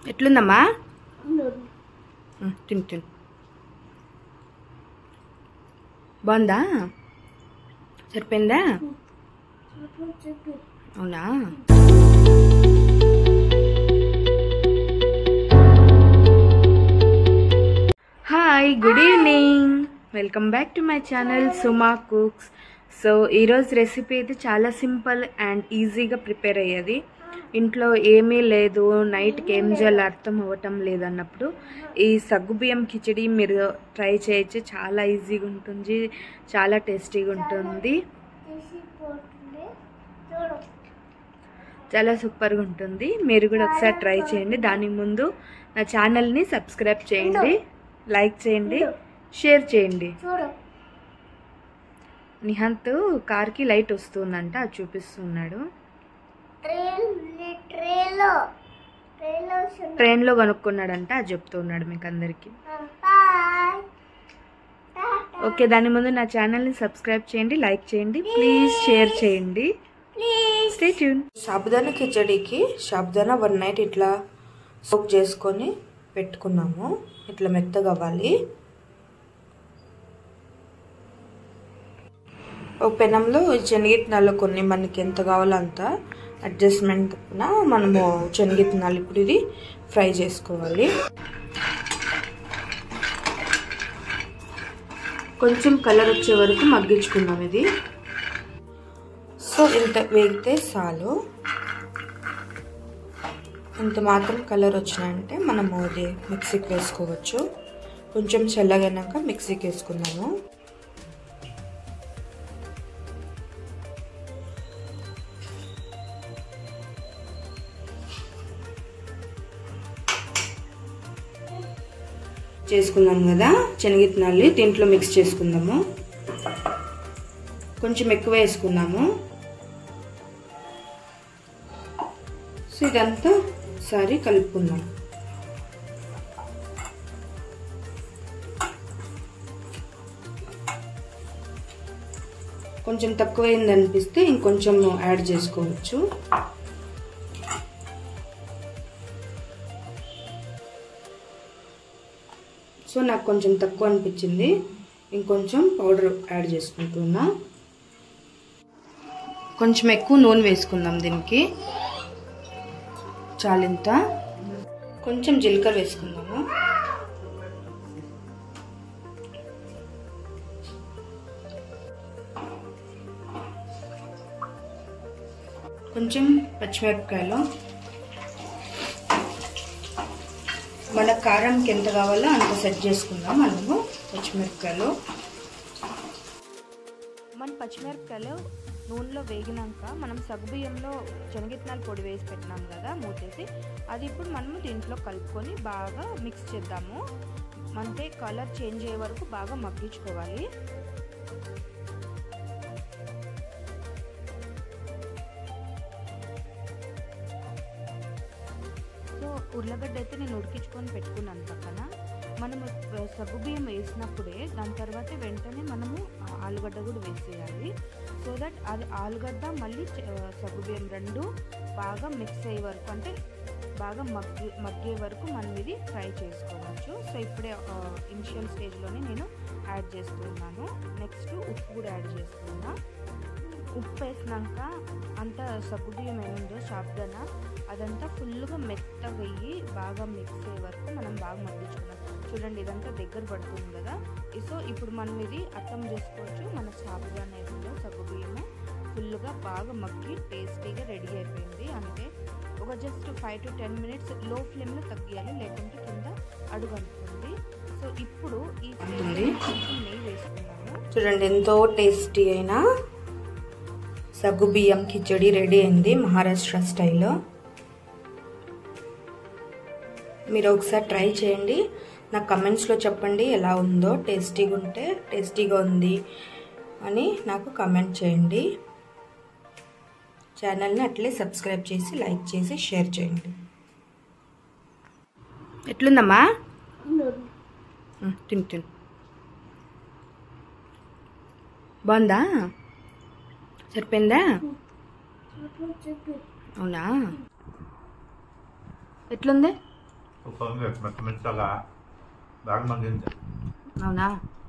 ఎట్లుందమ్మా ఉమ్, తిను తిను బాగుందా సరిపోయిందా అవునా hi good evening welcome back to my channel Suma cooks so ఈరోజు రెసిపీ అయితే చాలా సింపుల్ అండ్ ఈజీగా ప్రిపేర్ అయ్యేది ఇంట్లో ఏమీ లేదు నైట్కి ఏం చేయాలో అర్థం అవ్వటం లేదన్నప్పుడు ఈ సగ్గుబియ్యం కిచడి మీరు ట్రై చేయొచ్చు చాలా ఈజీగా ఉంటుంది చాలా టేస్టీగా ఉంటుంది చాలా సూపర్గా ఉంటుంది మీరు కూడా ఒకసారి ట్రై చేయండి దానికి ముందు నా ఛానల్ని సబ్స్క్రైబ్ చేయండి లైక్ చేయండి షేర్ చేయండి చూడు నిహాంత్ కార్కి లైట్ వస్తుందంట అది చూపిస్తున్నాడు ట్రైన్ ట్రైన్లో ట్రైన్లో వస్తున్నా ట్రైన్లో కొనుక్కున్నాడంట అది చెప్తున్నాడు మీకు అందరికీ బాయ్ ఓకే దాని ముందు నా ఛానల్ని సబ్స్క్రైబ్ చేయండి లైక్ చేయండి ప్లీజ్ షేర్ చేయండి ప్లీజ్ స్టే ట్యూన్ సాబుదానా కిచడీకి సాబుదానా వన్ నైట్ ఇట్లా సోక్ చేసుకొని పెట్టుకున్నాము ఇట్లా మెత్తగా అవ్వాలి ఒక పెనంలో శనగిత్తనాలు కొన్ని మనకి ఎంత కావాలో అంత అడ్జస్ట్మెంట్ మనము శనగిత్తనాలు ఇప్పుడు ఇది ఫ్రై చేసుకోవాలి కొంచెం కలర్ వచ్చే వరకు మగ్గించుకుందాం ఇది సో ఇంత వేగితే చాలు ఇంత మాత్రం కలర్ వచ్చినాయంటే మనము ఇది మిక్సీకి వేసుకోవచ్చు కొంచెం చల్లగైనాక మిక్సీకి వేసుకుందాము చేసుకుందాం కదా శనగిత్తనాలు దీంట్లో మిక్స్ చేసుకుందాము కొంచెం ఎక్కువ వేసుకుందాము సో ఇదంతా ఒకసారి కలుపుకుందాం కొంచెం తక్కువైంది అనిపిస్తే ఇంకొంచెం యాడ్ చేసుకోవచ్చు సో నాకు కొంచెం తక్కువ అనిపించింది ఇంకొంచెం పౌడర్ యాడ్ చేసుకుంటున్నా కొంచెం ఎక్కువ నూనె వేసుకుందాం దీనికి చాలింత కొంచెం జీలకర్ర వేసుకుందాము కొంచెం పచ్చిమిరపకాయలు మన కారంకి ఎంత కావాలో అంత సెట్ చేసుకుందాం మనము పచ్చిమిరపకాయలు మన పచ్చిమిరపకాయలు నూనెలో వేగినాక మనం సగ్గుబియ్యంలో శనగిత్తనాలు పొడి వేసి పెట్టినాం కదా మూతేసి అది ఇప్పుడు మనము దీంట్లో కలుపుకొని బాగా మిక్స్ చేద్దాము అంటే కలర్ చేంజ్ అయ్యే వరకు బాగా మగ్గించుకోవాలి సో ఉర్లగడ్డ అయితే నేను ఉడికించుకొని పెట్టుకున్నాను పక్కన మనము సగ్గుబియ్యం వేసినప్పుడే దాని తర్వాత వెంటనే మనము ఆలుగడ్డ కూడా వేసేయాలి సో దట్ అది ఆలుగడ్డ మళ్ళీ సగ్గుబియ్యం రెండు బాగా మిక్స్ అయ్యే వరకు అంటే బాగా మగ్గి మగ్గే వరకు మనం ఇది ఫ్రై చేసుకోవచ్చు సో ఇప్పుడే ఇనిషియల్ స్టేజ్లోనే నేను యాడ్ చేస్తున్నాను నెక్స్ట్ ఉప్పు కూడా యాడ్ చేస్తున్నా ఉప్పు వేసినాక అంతా సగ్గుబియ్యం ఏముందో షాప్దన అదంతా ఫుల్గా మెత్త వెయ్యి బాగా మిక్స్ అయ్యే వరకు మనం బాగా మగ్గించుకున్నాం చూడండి ఇదంతా దగ్గర పడుతుంది కదా సో ఇప్పుడు మనం ఇది అర్థం చేసుకోవచ్చు మన షాప్దన ఏముందో సగ్గుబియ్యము ఫుల్గా బాగా మగ్గి టేస్టీగా రెడీ అయిపోయింది అంటే ఒక just five to ten minutes లో ఫ్లేమ్లో తగ్గియాలి లేకుంటే కింద అడుగు అంటుంది సో ఇప్పుడు ఈ కొంచెం నెయ్యి వేసుకున్నాము చూడండి ఎంతో టేస్టీ అయినా సగ్గు బియ్యం కిచడి రెడీ అయింది మహారాష్ట్ర స్టైల్లో మీరు ఒకసారి ట్రై చేయండి నా కమెంట్స్లో చెప్పండి ఎలా ఉందో టేస్టీగా ఉంటే టేస్టీగా ఉంది అని నాకు కమెంట్ చేయండి ఛానల్ని అట్లే సబ్స్క్రైబ్ చేసి లైక్ చేసి షేర్ చేయండి ఎట్లుందమ్మా తిను తిను బాగుందా సరిపోయిందా అవునా ఎట్లుంది ทุกคนแบบมันมันสละล้างมันกิน అవునా